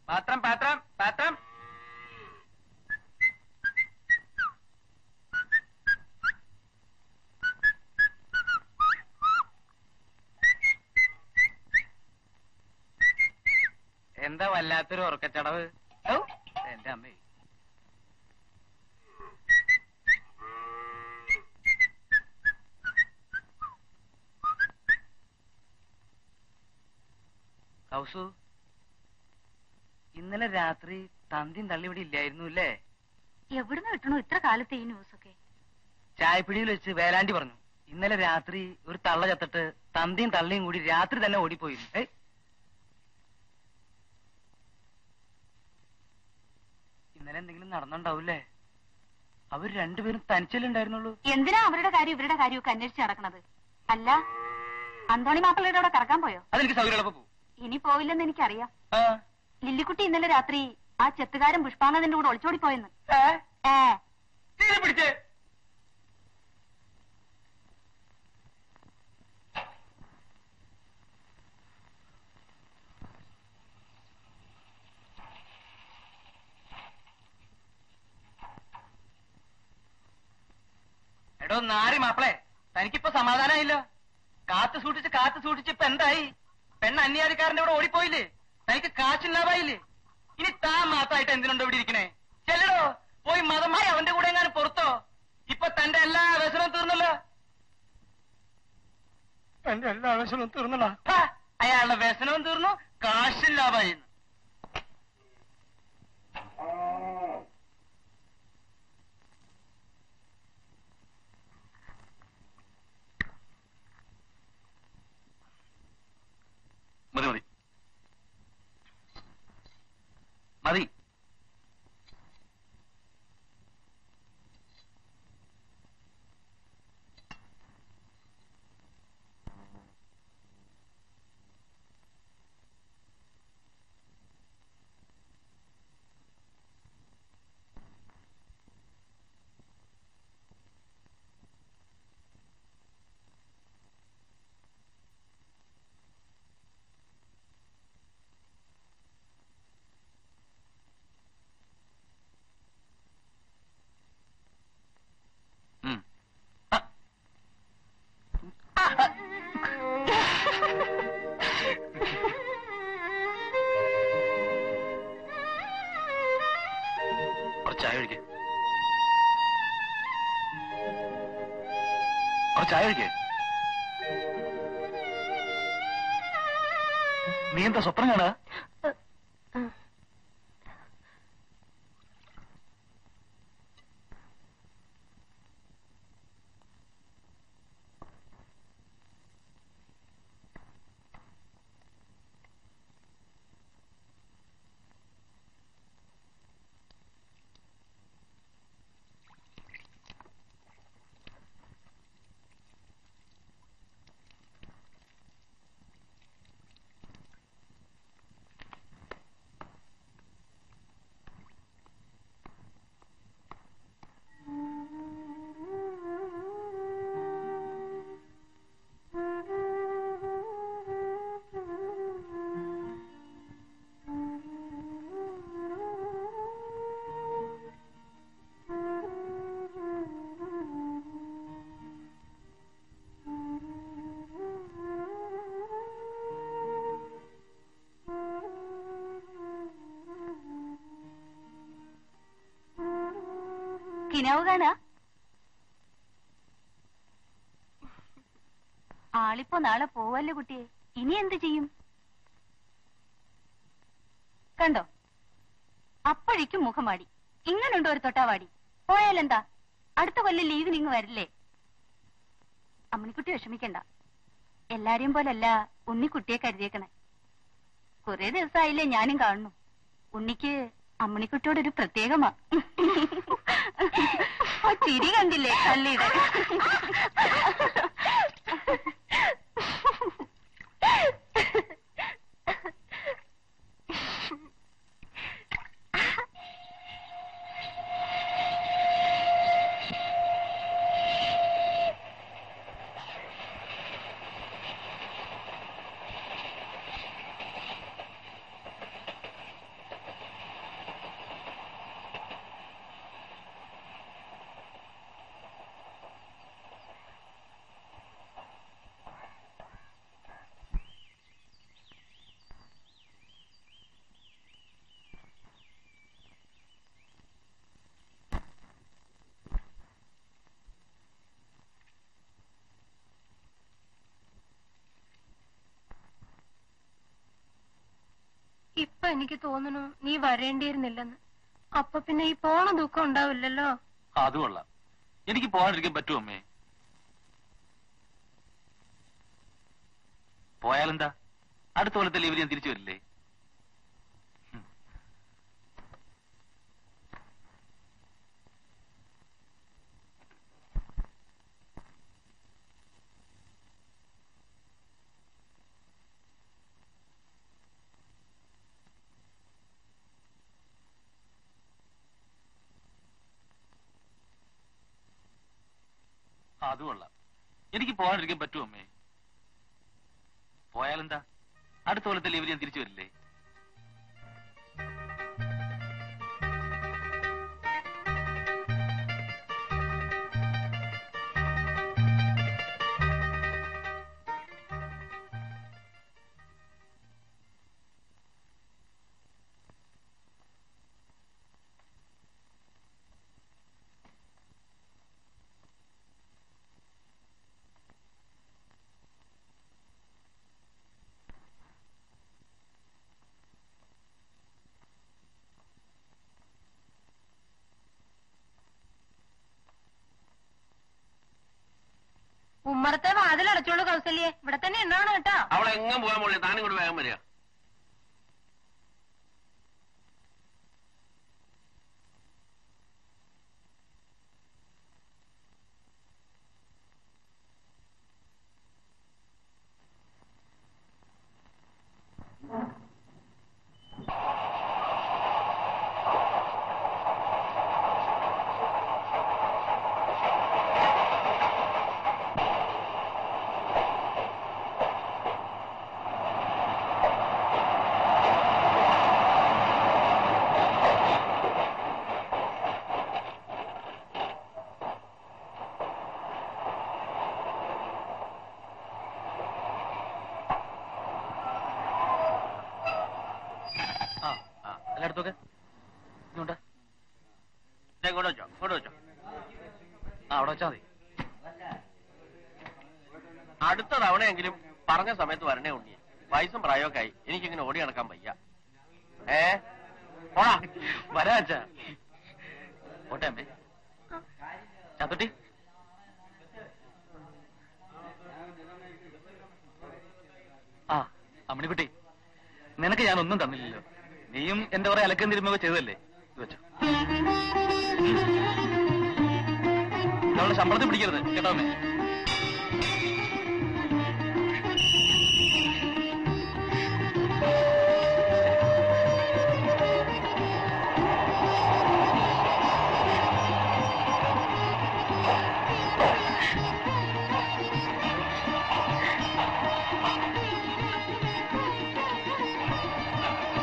പാത്രം പാത്രം പാത്രം എന്താ വല്ലാത്തൊരു ഉറക്കച്ചടവ് ഔ, എന്റെ അമ്മേ കൗസു ഇന്നലെ രാത്രി തന്തിയും തള്ളി ഇവിടെ ഇല്ലായിരുന്നു അല്ലേ എവിടുന്ന് കിട്ടണു ഇത്ര കാലത്തെ ഈ ന്യൂസൊക്കെ ചായപ്പിടിയിൽ വെച്ച് വേലാണ്ടി പറഞ്ഞു ഇന്നലെ രാത്രി ഒരു തള്ള ചത്തിട്ട് തന്തിയും തള്ളിയും കൂടി രാത്രി തന്നെ ഓടിപ്പോയിരുന്നു ഏയ് ഇന്നലെ എന്തെങ്കിലും നടന്നുണ്ടാവൂലേ അവർ രണ്ടുപേരും തനിച്ചല്ലേ ഉണ്ടായിരുന്നുള്ളൂ എന്തിനാ അവരുടെ കാര്യം ഇവരുടെ കാര്യമൊക്കെ അന്വേഷിച്ച് നടക്കണത് അല്ല അന്തോണി മാപ്പിളയുടെ അവിടെ കറക്കാൻ പോയോ അതെനിക്ക് സൗകര്യമുള്ളപ്പോ പോകും ഇനി പോവില്ലെന്ന് എനിക്കറിയാം ആ ലില്ലിക്കുട്ടി ഇന്നലെ രാത്രി ആ ചെത്തുകാരൻ പുഷ്പാങ്കന്റെ കൂടെ ഒളിച്ചോടി പോയെന്ന് ഏ? ഏ തീരെ പിടിച്ചേ എടോ നാരി മാപ്പിളെ തനിക്കിപ്പോ സമാധാനമായില്ല കാത്തു സൂക്ഷിച്ച് കാത്തു സൂക്ഷിച്ച് ഇപ്പൊ എന്തായി പെണ്ണ് അന്യാധികാരന്റെ കൂടെ ഓടിപ്പോയില്ലേ തനിക്ക് കാശില്ലാതായില്ലേ ഇനി താൻ മാത്രമായിട്ട് എന്തിനുണ്ടോ ഇവിടെ ഇരിക്കണേ ചെല്ലടോ പോയി മതമായി അവന്റെ കൂടെ എങ്ങാനും പുറത്തോ ഇപ്പൊ തന്റെ എല്ലാ വ്യസനവും തീർന്നല്ലോ എന്റെ എല്ലാ ആവശ്യവും തീർന്നടാ ഹാ, അയാളുടെ വ്യസനവും തീർന്നു കാശും ലാഭമായി മതി മതി മതി ഉം. ആ. കുറച്ച് ചായ ഒഴിക്കേ കുറച്ച് ചായ ഒഴിക്കേ നീ എന്താ സ്വപ്നം കാണുക കിനാവ് കാണാ ആളിപ്പോ നാളെ പോവല്ലേ കുട്ടിയെ ഇനി എന്ത് ചെയ്യും കണ്ടോ അപ്പോഴേക്കും മുഖമാടി ഇങ്ങനുണ്ടോ ഒരു തൊട്ടാവാടി പോയാലെന്താ അടുത്ത കൊല്ലം ലീവിന് ഇങ്ങ് വരില്ലേ അമ്മണിക്കുട്ടി വിഷമിക്കണ്ട എല്ലാരെയും പോലല്ല ഉണ്ണിക്കുട്ടിയെ കരുതിയേക്കണേ കുറെ ദിവസമായില്ലേ ഞാനും കാണുന്നു ഉണ്ണിക്ക് അമ്മണിക്കുട്ടിയോട് ഒരു പ്രത്യേകമാ ആ ചിരി കണ്ടില്ലേ കള്ളിയുടെ എനിക്ക് തോന്നുന്നു നീ വരേണ്ടിയിരുന്നില്ലെന്ന് അപ്പൊ പിന്നെ ഈ പോണ ദുഃഖം ഉണ്ടാവില്ലല്ലോ അത് കൊള്ളാം എനിക്ക് പോകാണ്ടിരിക്കാൻ പറ്റുമോ അമ്മേ പോയാലെന്താ അടുത്ത കൊല്ലത്തെ ലീവിൽ ഞാൻ തിരിച്ചു വരില്ലേ ഉം. അത് കൊള്ളാം എനിക്ക് പോകാണ്ടിരിക്കാൻ പറ്റുമോ അമ്മേ പോയാലെന്താ അടുത്ത കൊല്ലത്തെ ലീവിൽ ഞാൻ തിരിച്ചു വരില്ലേ ഉമ്മറത്തെ വാതിലടച്ചോളൂ കൗസല്യെ ഇവിടെ തന്നെ ഉണ്ടാവണം കേട്ടോ അവളെ എങ്ങും പോകാൻ മോളെ താനും കൂടെ വേഗം വരിക ആ ആ എല്ലായിടത്തൊക്കെ ഇങ്ങോട്ടാ ദേ ഇങ്ങോട്ട് വെച്ചോ ഇങ്ങോട്ട് വെച്ചോ ആ അവിടെ വെച്ചാ മതി അടുത്ത തവണയെങ്കിലും പറഞ്ഞ സമയത്ത് വരണേ ഉണ്ണി വയസ്സും പ്രായമൊക്കെ ആയി എനിക്കിങ്ങനെ ഓടി നടക്കാൻ വയ്യ ഏ പോടാ വരാ അച്ഛാ പോട്ടെ അമ്മേ ചാത്തുട്ടി ആ അമ്മണിക്കുട്ടി നിനക്ക് ഞാൻ ഒന്നും തന്നില്ലല്ലോ നീയും എന്റെ കുറെ അലക്കം തിരുമ്പോ ചെയ്തതല്ലേ ഇത് വെച്ചോ അവളുടെ ശമ്പളത്തിൽ പിടിക്കരുത് കേട്ടോ അമ്മേ